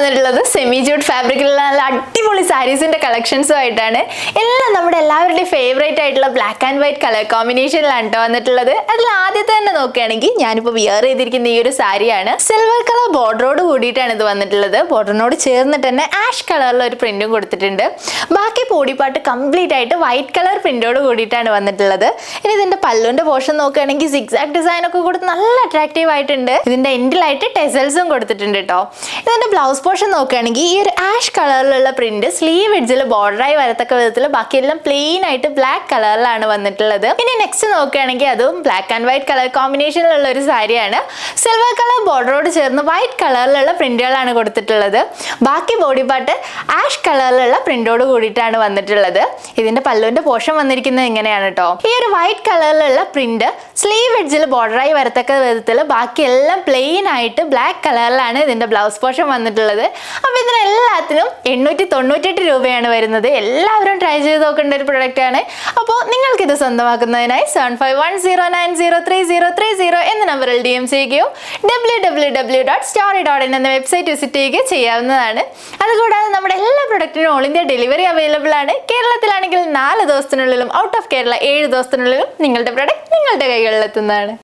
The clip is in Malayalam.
വന്നിട്ടുള്ളത് സെമി ജൂട്ട് ഫാബ്രിക്കിലുള്ള നല്ല അടിപൊളി സാരീസിന്റെ കളക്ഷൻസും ആയിട്ടാണ് എല്ലാം നമ്മുടെ എല്ലാവരുടെയും ഫേവറേറ്റ് ആയിട്ടുള്ള ബ്ലാക്ക് ആൻഡ് വൈറ്റ് കളർ കോമ്പിനേഷനിലാണ് കേട്ടോ വന്നിട്ടുള്ളത് അതിൽ ആദ്യത്തെ തന്നെ നോക്കുകയാണെങ്കിൽ ഞാനിപ്പോൾ വിയർ ചെയ്തിരിക്കുന്ന ഈ ഒരു സാരിയാണ് സിൽവർ കളർ ബോർഡറോട് കൂടിയിട്ടാണ് ഇത് വന്നിട്ടുള്ളത് ബോർഡറിനോട് ചേർന്നിട്ട് തന്നെ ആഷ് കളറിൽ ഒരു പ്രിന്റും കൊടുത്തിട്ടുണ്ട് ബാക്കി ബോഡിപ്പാട്ട് കംപ്ലീറ്റ് ആയിട്ട് വൈറ്റ് കളർ പ്രിന്റോട് കൂടിയിട്ടാണ് വന്നിട്ടുള്ളത് ഇനി ഇതിന്റെ പല്ലുവിന്റെ പോർഷൻ നോക്കുകയാണെങ്കിൽ സിക്സാക്ട് ഡിസൈൻ ഒക്കെ കൊടുത്ത് നല്ല അട്രാക്റ്റീവ് ആയിട്ടുണ്ട് ഇതിന്റെ എൻഡിലായിട്ട് ടെസൽസും കൊടുത്തിട്ടുണ്ട് കേട്ടോ ഇതിന്റെ ബ്ലൗസ് പോർഷൻ നോക്കുകയാണെങ്കിൽ ഈ ഒരു ആഷ് കളറിലുള്ള പ്രിന്റ് സ്ലീവ് എഡ്ജിൽ ബോർഡറായി വരത്തക്ക വിധത്തിൽ ബാക്കിയെല്ലാം പ്ലെയിൻ ആയിട്ട് ബ്ലാക്ക് കളറിലാണ് വന്നിട്ടുള്ളത് ഇനി നെക്സ്റ്റ് നോക്കുകയാണെങ്കിൽ അതും ബ്ലാക്ക് ആൻഡ് വൈറ്റ് കളർ കോമ്പിനേഷനിലുള്ള ഒരു സാരിയാണ് സിൽവർ കളർ ബോർഡറോട് ചേർന്ന് വൈറ്റ് കളറിലുള്ള പ്രിന്റുകളാണ് കൊടുത്തിട്ടുള്ളത് ബാക്കി ബോഡി പാർട്ട് ആഷ് കളറിലുള്ള പ്രിന്റോട് കൂടിയിട്ടാണ് വന്നിട്ടുള്ളത് ഇതിന്റെ പല്ലുവിന്റെ പോർഷൻ വന്നിരിക്കുന്നത് ഇങ്ങനെയാണ് കേട്ടോ ഈ ഒരു വൈറ്റ് കളറിലുള്ള പ്രിന്റ് സ്ലീവ് എഡ്ജിൽ ബോർഡറായി വരത്തക്ക വിധത്തിൽ ബാക്കി എല്ലാം പ്ലെയിൻ ആയിട്ട് ബ്ലാക്ക് കളറിലാണ് ഇതിന്റെ ബ്ലൗസ് പോർഷൻ വന്നിട്ടുള്ളത് അപ്പോൾ ഇതിന് എല്ലാത്തിനും എണ്ണൂറ്റി തൊണ്ണൂറ്റെട്ട് രൂപയാണ് വരുന്നത് എല്ലാവരും ട്രൈ ചെയ്ത് നോക്കേണ്ട ഒരു പ്രൊഡക്റ്റ് ആണ് അപ്പോൾ നിങ്ങൾക്ക് ഇത് സ്വന്തമാക്കുന്നതിനായി seven five one zero nine zero three zero three zero എന്ന നമ്പറിൽ ഡി എം ചെയ്യുകയോ W W W dot story dot in എന്ന വെബ്സൈറ്റ് വിസിറ്റ് ചെയ്യുകയോ ചെയ്യാവുന്നതാണ് അതുകൂടാതെ നമ്മുടെ എല്ലാ പ്രൊഡക്റ്റിനും ഓൾ ഇന്ത്യ ഡെലിവറി അവൈലബിൾ ആണ് കേരളത്തിലാണെങ്കിൽ നാല് ദിവസത്തിനുള്ളിലും ഔട്ട് ഓഫ് കേരള ഏഴ് ദിവസത്തിനുള്ളിലും നിങ്ങളുടെ പ്രൊഡക്റ്റ് നിങ്ങളുടെ കൈകളിലെത്തുന്നതാണ്